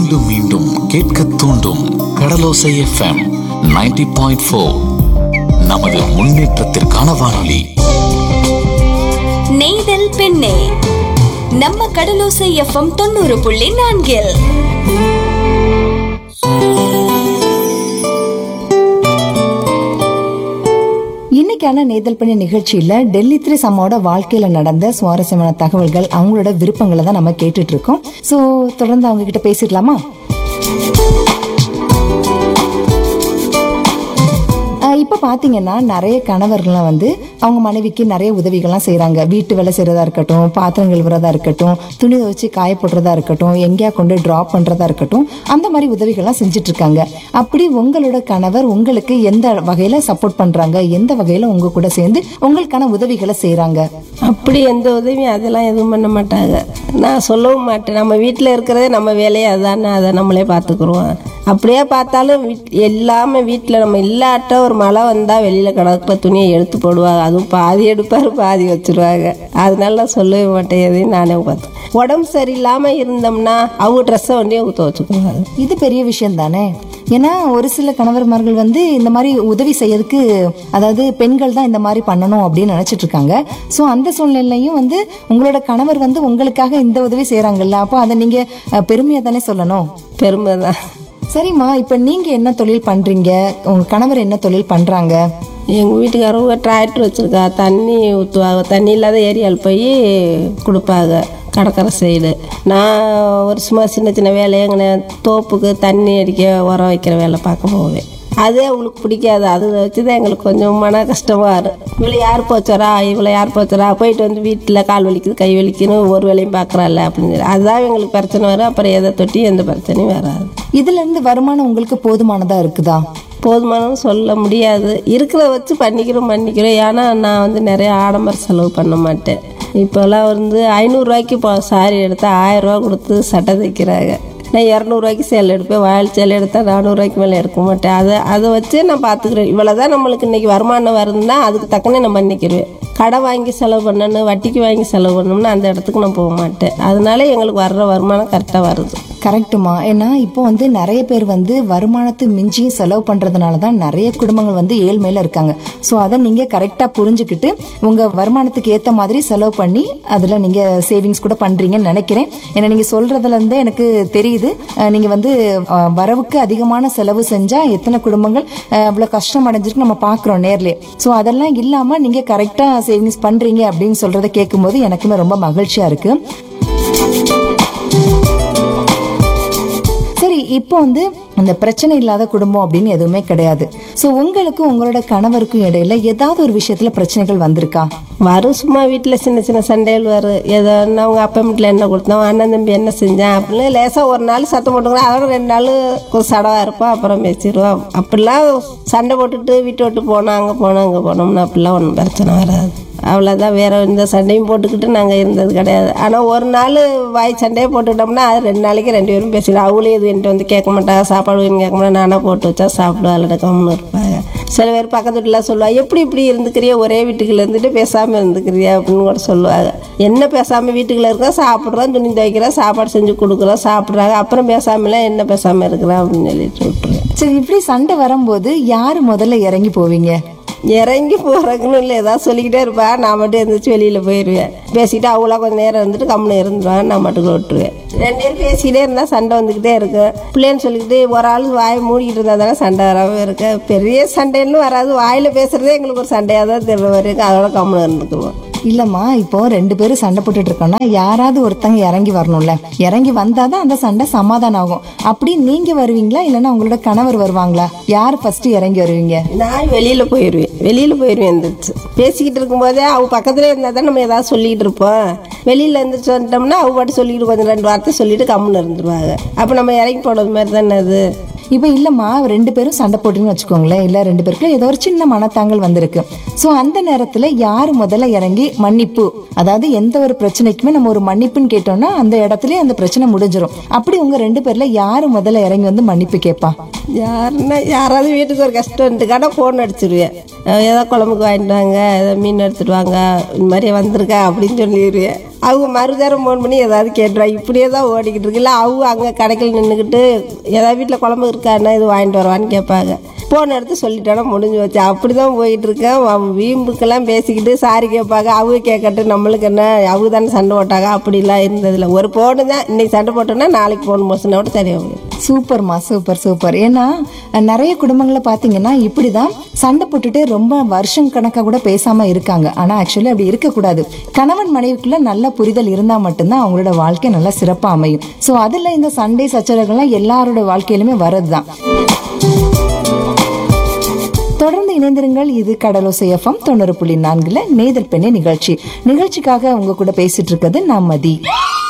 மீண்டும் மீண்டும் கேட்க தூண்டும் கடலோசை எஃப்எம் 90.4 பாயிண்ட் ஃபோர் நமது முன்னேற்றத்திற்கான வானொலி நெய்தல் பெண்ணே நம்ம கடலோசை எஃப்எம் தொண்ணூறு புள்ளி நான்கில் இன்னைக்கான நேதல் பண்ணி நிகழ்ச்சியில டெல்லி த்ரீ அம்மாவோட வாழ்க்கையில நடந்த சுவாரஸ்யமான தகவல்கள் அவங்களோட விருப்பங்களை தான் நம்ம கேட்டுட்டு இருக்கோம் சோ தொடர்ந்து அவங்க கிட்ட பேசிடலாமா ஆஹ் இப்ப பாத்தீங்கன்னா நிறைய கணவர்கள்லாம் வந்து அவங்க மனைவிக்கு நிறைய உதவிகள்லாம் செய்றாங்க வீட்டு வேலை செய்யறதா இருக்கட்டும் பாத்திரம் கழுவுறதா இருக்கட்டும் துணி துவைச்சு காய போடுறதா இருக்கட்டும் எங்கேயா கொண்டு டிராப் பண்றதா இருக்கட்டும் அந்த மாதிரி உதவிகள்லாம் செஞ்சுட்டு இருக்காங்க அப்படி உங்களோட கணவர் உங்களுக்கு எந்த வகையில சப்போர்ட் பண்றாங்க எந்த வகையில உங்க கூட சேர்ந்து உங்களுக்கான உதவிகளை செய்றாங்க அப்படி எந்த உதவியும் அதெல்லாம் எதுவும் பண்ண மாட்டாங்க நான் சொல்லவும் மாட்டேன் நம்ம வீட்டில் இருக்கிறதே நம்ம வேலையை அதானே அதை நம்மளே பார்த்துக்குருவோம் அப்படியே பார்த்தாலும் வீட் எல்லாமே வீட்டில் நம்ம இல்லாட்ட ஒரு மழை வந்தால் வெளியில் கிடக்குற துணியை எடுத்து போடுவாங்க அதுவும் பாதி எடுப்பார் பாதி வச்சிருவாங்க அதனால நான் சொல்லவே மாட்டேன் எதையும் நானே பார்த்து உடம்பு சரியில்லாமல் இருந்தோம்னா அவங்க ட்ரெஸ்ஸை வண்டியை துவச்சிக்குவாங்க இது பெரிய விஷயம் தானே ஏன்னா ஒரு சில கணவர்மார்கள் வந்து இந்த மாதிரி உதவி செய்யறதுக்கு அதாவது பெண்கள் தான் இந்த மாதிரி பண்ணணும் அப்படின்னு நினைச்சிட்டு இருக்காங்க சோ அந்த சூழ்நிலையும் வந்து உங்களோட கணவர் வந்து உங்களுக்காக இந்த உதவி செய்யறாங்கல்ல அப்போ அதை நீங்க அஹ், பெருமையா தானே சொல்லணும் பெருமை தான் சரிம்மா இப்ப நீங்க என்ன தொழில் பண்றீங்க உங்க கணவர் என்ன தொழில் பண்றாங்க எங்கள் வீட்டுக்காரவங்க டிராக்டர் வச்சுருக்கா தண்ணி ஊற்றுவாங்க தண்ணி இல்லாத ஏரியாவில் போய் கொடுப்பாங்க கடற்கரை சைடு நான் ஒரு சும்மா சின்ன சின்ன வேலை எங்கே தோப்புக்கு தண்ணி அடிக்க உரம் வைக்கிற வேலை பார்க்க போவேன் அதே அவங்களுக்கு பிடிக்காது அதை வச்சு தான் எங்களுக்கு கொஞ்சம் மன கஷ்டமாக இருக்கும் இவ்வளோ யார் போச்சரா இவ்வளோ யார் போச்சரா போயிட்டு வந்து வீட்டில் கால் வலிக்குது கை வலிக்குன்னு ஒரு வேலையும் பார்க்குறாள்ல அப்படின்னு சொல்லி அதுதான் எங்களுக்கு பிரச்சனை வரும் அப்புறம் எதை தொட்டி எந்த பிரச்சனையும் வராது இதுல இருந்து வருமானம் உங்களுக்கு போதுமானதா இருக்குதா போதுமானு சொல்ல முடியாது இருக்கிறத வச்சு பண்ணிக்கிறோம் பண்ணிக்கிறோம் ஏன்னா நான் வந்து நிறைய ஆடம்பர செலவு பண்ண மாட்டேன் இப்போல்லாம் வந்து ஐநூறுரூவாய்க்கு இப்போ சாரி எடுத்தால் ஆயிரரூவா கொடுத்து சட்டை தைக்கிறாங்க நான் இரநூறுவாய்க்கு சேலை எடுப்பேன் வாயில் சேலை எடுத்தால் நானூறுரூவாய்க்கு மேலே எடுக்க மாட்டேன் அதை அதை வச்சு நான் பார்த்துக்கிறேன் இவ்வளோ தான் நம்மளுக்கு இன்றைக்கி வருமானம் வருதுன்னா அதுக்கு தக்கனே நான் பண்ணிக்கிடுவேன் கடை வாங்கி செலவு பண்ணணும் வட்டிக்கு வாங்கி செலவு பண்ணணும்னா அந்த இடத்துக்கு நான் போக மாட்டேன் அதனால எங்களுக்கு வர்ற வருமானம் கரெக்டாக வருது கரெக்டுமா ஏன்னா இப்போ வந்து நிறைய பேர் வந்து வருமானத்தை மிஞ்சியும் செலவு பண்றதுனால தான் நிறைய குடும்பங்கள் வந்து ஏழ்மையில இருக்காங்க ஸோ அதை நீங்க கரெக்டா புரிஞ்சுக்கிட்டு உங்க வருமானத்துக்கு ஏத்த மாதிரி செலவு பண்ணி அதுல நீங்க சேவிங்ஸ் கூட பண்றீங்கன்னு நினைக்கிறேன் ஏன்னா நீங்க சொல்றதுல இருந்தே எனக்கு தெரியுது அஹ் நீங்க வந்து அஹ், வரவுக்கு அதிகமான செலவு செஞ்சா எத்தனை குடும்பங்கள் அஹ், அவ்வளவு கஷ்டம் அடைஞ்சிருக்கு நம்ம பாக்குறோம் நேர்லயே ஸோ அதெல்லாம் இல்லாம நீங்க கரெக்டா சேவிங்ஸ் பண்றீங்க அப்படின்னு சொல்றதை கேட்கும்போது எனக்குமே ரொம்ப மகிழ்ச்சியா இருக்கு சரி இப்போ வந்து அந்த பிரச்சனை இல்லாத குடும்பம் அப்படின்னு எதுவுமே கிடையாது சோ உங்களுக்கும் உங்களோட கணவருக்கும் இடையில ஏதாவது ஒரு விஷயத்துல பிரச்சனைகள் வந்திருக்கா வரும் சும்மா வீட்டில் சின்ன சின்ன சண்டைகள் வரும் ஏதோ ஒன்று அவங்க அப்பா வீட்டில் என்ன கொடுத்தோம் அண்ணன் தம்பி என்ன செஞ்சான் அப்படின்னு லேசாக ஒரு நாள் சத்தம் போட்டுக்கிறோம் அதோட ரெண்டு நாள் ஒரு சடவாக இருப்போம் அப்புறம் பேசிடுவோம் அப்படிலாம் சண்டை போட்டுட்டு வீட்டை விட்டு போனோம் அங்கே போனோம் அங்கே போனோம்னா அப்படிலாம் ஒன்றும் பிரச்சனை வராது அவ்வளோதான் வேற எந்த சண்டையும் போட்டுக்கிட்டு நாங்கள் இருந்தது கிடையாது ஆனால் ஒரு நாள் வாய் சண்டையை போட்டுக்கிட்டோம்னா அது ரெண்டு நாளைக்கு ரெண்டு பேரும் பேசிடுவோம் அவங்களே இது என்கிட்ட வந்து கேட்க மாட்டாங்க சாப்பாடு வேணும் கேட்க மாட்டாங்க நானாக போட்டு வச்சா சாப்பிடுவா கம்முன்னு இருப்பாங்க சில பேர் பக்கத்து வீட்டில் சொல்லுவாங்க எப்படி இப்படி இருந்துக்கிறியா ஒரே வீட்டுக்குள்ள இருந்துட்டு பேசாமல் இருந்துக்கிறியா அப்படின்னு கூட சொல்லுவாங்க என்ன பேசாமல் வீட்டுக்குள்ள இருக்கா சாப்பிட்றோம் துணி துவைக்கிறோம் சாப்பாடு செஞ்சு கொடுக்குறோம் சாப்பிட்றாங்க அப்புறம் பேசாமலாம் என்ன பேசாமல் இருக்கிறோம் அப்படின்னு சொல்லிட்டு விட்டுருவேன் சரி இப்படி சண்டை வரும்போது யாரு முதல்ல இறங்கி போவீங்க இறங்கி போகிறக்குன்னு இல்லை ஏதாவது சொல்லிக்கிட்டே இருப்பா நான் மட்டும் எழுந்திரிச்சு வெளியில் போயிடுவேன் பேசிட்டு அவங்களா கொஞ்சம் நேரம் இருந்துட்டு கம்முன்னு இருந்துருவாங்க நான் மட்டும் விட்டுருவேன் ரெண்டு பேரும் பேசிக்கிட்டே இருந்தால் சண்டை வந்துக்கிட்டே இருக்கு பிள்ளைன்னு சொல்லிக்கிட்டு ஒரு ஆள் வாயை மூடிக்கிட்டு இருந்தால் தானே சண்டை வராமல் இருக்கு பெரிய சண்டைன்னு வராது வாயில் பேசுகிறதே எங்களுக்கு ஒரு சண்டையாக தான் தெரியல வரைக்கும் அதோட கம்முன்னு இருந்துக்குவோம் இல்லம்மா இப்போ ரெண்டு பேரும் சண்டை போட்டுட்டு இருக்கோம்னா யாராவது ஒருத்தங்க இறங்கி வரணும்ல இறங்கி வந்தாதான் அந்த சண்டை சமாதானம் ஆகும் அப்படி நீங்க வருவீங்களா இல்லைன்னா உங்களோட கணவர் வருவாங்களா யார் ஃபர்ஸ்ட் இறங்கி வருவீங்க நான் வெளியில் போயிடுவேன் வெளியில் போயிடுவேன் எந்திரிச்சு பேசிக்கிட்டு இருக்கும்போதே அவங்க பக்கத்துல இருந்தால் தான் நம்ம ஏதாவது சொல்லிக்கிட்டு இருப்போம் வெளியில் எந்திரிச்சு வந்துட்டோம்னா அவங்க பாட்டு சொல்லிக்கிட்டு கொஞ்சம் ரெண்டு வார்த்தை சொல்லிட்டு கம்முன்னு இருந்துருவாங்க அப்போ நம்ம இறங்கி போடுறது மாதிரி தானே அது இப்போ இல்லம்மா ரெண்டு பேரும் சண்டை போட்டுன்னு வச்சுக்கோங்களேன் இல்ல ரெண்டு பேருக்குள்ள ஏதோ ஒரு சின்ன மனத்தாங்கல் வந்திருக்கு சோ அந்த நேரத்துல யாரு முதல்ல இறங்கி மன்னிப்பு அதாவது எந்த ஒரு பிரச்சனைக்குமே நம்ம ஒரு மன்னிப்புன்னு கேட்டோம்னா அந்த இடத்துலயே அந்த பிரச்சனை முடிஞ்சிரும் அப்படி உங்க ரெண்டு பேர்ல யாரு முதல்ல இறங்கி வந்து மன்னிப்பு கேட்பா யாருன்னா யாராவது வீட்டுக்கு ஒரு கஷ்டம் வந்துட்டுக்கான ஃபோன் அடிச்சிருவேன் அஹ் ஏதோ குழம்புக்கு வாங்கிட்டு வாங்க ஏதோ மீன் எடுத்துட்டு வாங்க இந்த மாதிரி வந்திருக்கா அப்படின்னு சொல்லிடுவேன் அவங்க மறுதரம் ஃபோன் பண்ணி ஏதாவது கேட்டுருவாங்க இப்படியே தான் ஓடிக்கிட்டு இருக்கு இல்லை அவங்க அங்கே கடைக்கில் நின்றுக்கிட்டு ஏதாவது வீட்டில் குழம்பு இருக்கான்னா இது வாங்கிட்டு வருவான்னு கேட்பாங்க ஃபோன் எடுத்து சொல்லிட்டோன்னா முடிஞ்சு வச்சு அப்படி தான் போயிட்டு இருக்கேன் அவங்க வீம்புக்கெல்லாம் பேசிக்கிட்டு சாரி கேட்பாங்க அவங்க கேட்கட்டு நம்மளுக்கு என்ன அவங்க தானே சண்டை போட்டாங்க அப்படிலாம் இருந்ததில்ல ஒரு ஃபோனு தான் இன்னைக்கு சண்டை போட்டோன்னா நாளைக்கு ஃபோன் மோசனோட சரியாக போயிடும் சூப்பர்மா சூப்பர் சூப்பர் ஏன்னா அஹ், நிறைய குடும்பங்களை பாத்தீங்கன்னா இப்படிதான் சண்டை போட்டுட்டு ரொம்ப வருஷம் கணக்கா கூட பேசாம இருக்காங்க ஆனா ஆக்சுவலி அப்படி இருக்கக்கூடாது கணவன் மனைவிக்குள்ள நல்ல புரிதல் இருந்தா மட்டும்தான் அவங்களோட வாழ்க்கை நல்லா சிறப்பா அமையும் சோ அதுல இந்த சண்டை சச்சரவுகள்லாம் எல்லாரோட வாழ்க்கையிலுமே வரதுதான் தொடர்ந்து இணைந்திருங்கள் இது கடலோசை எஃப்எம் தொண்ணூறு புள்ளி நான்குல நேதல் பெண்ணே நிகழ்ச்சி நிகழ்ச்சிக்காக உங்க கூட பேசிட்டு இருக்கிறது நான் மதி